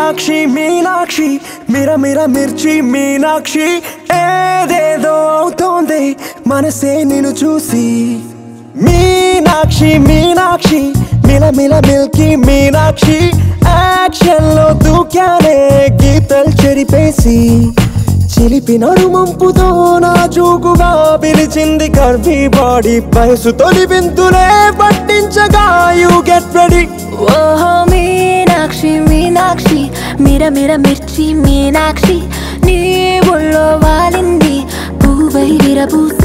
మీనాక్షి మీనాక్షి మిర మిర మిర్చి మీనాక్షి ఏదేదో అవుతోంది మనసే నిన్ను చూసి మీనాక్షి మీనాక్షి మిల మిల మిల్కి మీనాక్షి యాక్షన్ లో దూకానే గీతలు చెరిపేసి చిలిపిన రుమంపుతో నా చూకుగా పిలిచింది కర్వీ బాడీ వయసు తొలి వింతులే పట్టించగా యు గెట్ రెడీ ఓహో మీనాక్షి మీనాక్షి మిర మిర మిర్చి మీనాక్షి నీ ఒళ్ళో వాలింది పువ్వై విరబూసి